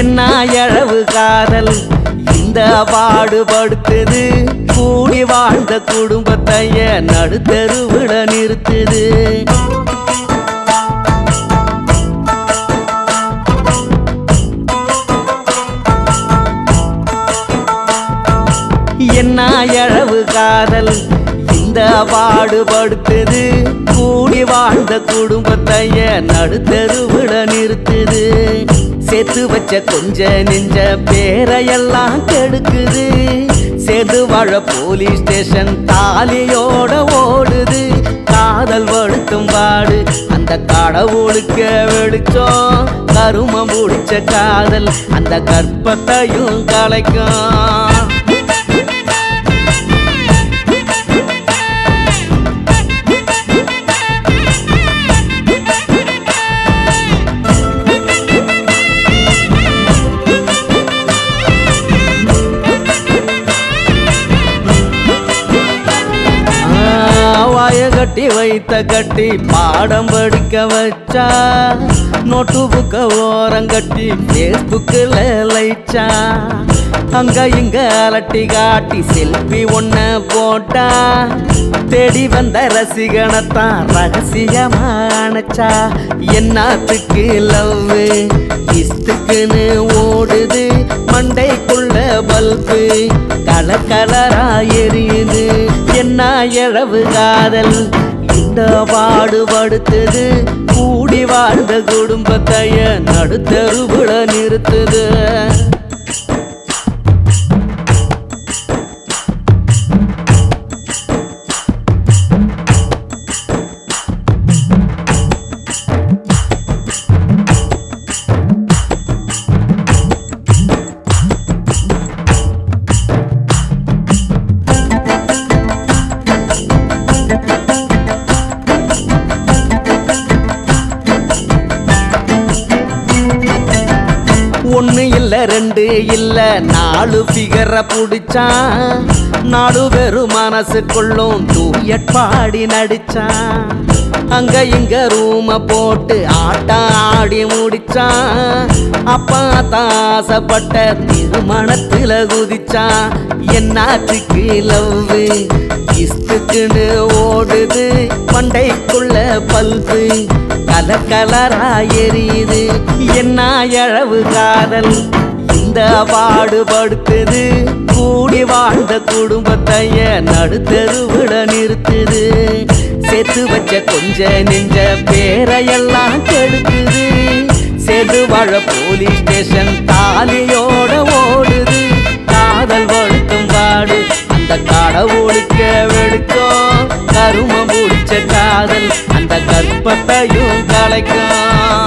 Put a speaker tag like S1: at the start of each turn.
S1: என்ன எழவு காதல் இந்த பாடுபடுத்துது கூடி வாழ்ந்த குடும்பத்தைய நடுத்தருவிட நிறுத்துது என்ன எழவு காதல் இந்த பாடுபடுத்துது கூடி வாழ்ந்த குடும்பத்தைய நடுத்தருவிட நிறுத்துது சேர்த்து வச்ச கொஞ்ச நெஞ்ச பேரையெல்லாம் கெடுக்குது சேர்ந்து வாழ போலீஸ் ஸ்டேஷன் தாலியோட ஓடுது காதல் வழுத்தும் பாடு அந்த கடவுளுக்கு வெளிச்சம் கருமம் முடிச்ச காதல் அந்த கற்பத்தையும் கலைக்கும் வாய கட்டி வைத்த கட்டி பாடம் படிக்க வச்சா நோட்டு புக்க ஓரங்கட்டி ஃபேஸ்புக்கில் லைச்சா அங்க இங்க அலட்டி காட்டி செல்ஃபி ஒன்ன போட்டா தேடி வந்த ரசிகனத்தான் ரகசியமா அணைச்சா என்னத்துக்கு லவ் இஸ்துக்குன்னு ஓடுது மண்டைக்குள்ள பல்பு கலர் கலரா எரியுது என்ன இழவு காதல் இந்த பாடுபடுத்துது கூடி வாழ்ந்த குடும்பத்தைய நடுத்தருவிட நிறுத்துது ஒண்ணு இல்ல ரெண்டு இல்ல நாலு ஃபிகரை புடிச்சான் நாலு பேரும் மனசுக்குள்ளும் தூயட் பாடி நடிச்சான் அங்க இங்க ரூம போட்டு ஆட்டம் ஆடி முடிச்சான் அப்பா தான் ஆசைப்பட்ட திருமணத்துல குதிச்சான் என்னாத்துக்கு லவ் இஸ்துக்குன்னு ஓடுது மண்டைக்குள்ள பல்பு கலர் கலரா எரியுது என்ன இழவு காதல் இந்த பாடுபடுத்துது கூடி வாழ்ந்த குடும்பத்தைய நடுத்தருவிட நிறுத்துது சேர்த்து வச்ச கொஞ்ச நெஞ்ச பேரையெல்லாம் கெடுக்குது சேர்ந்து வாழ போலீஸ் ஸ்டேஷன் தாலியோட ஓடுது காதல் வழுத்தும் பாடு அந்த கடவுளுக்கு வெளுக்கும் கருமம் முடிச்ச காதல் அந்த கற்பத்தையும் கலைக்கும்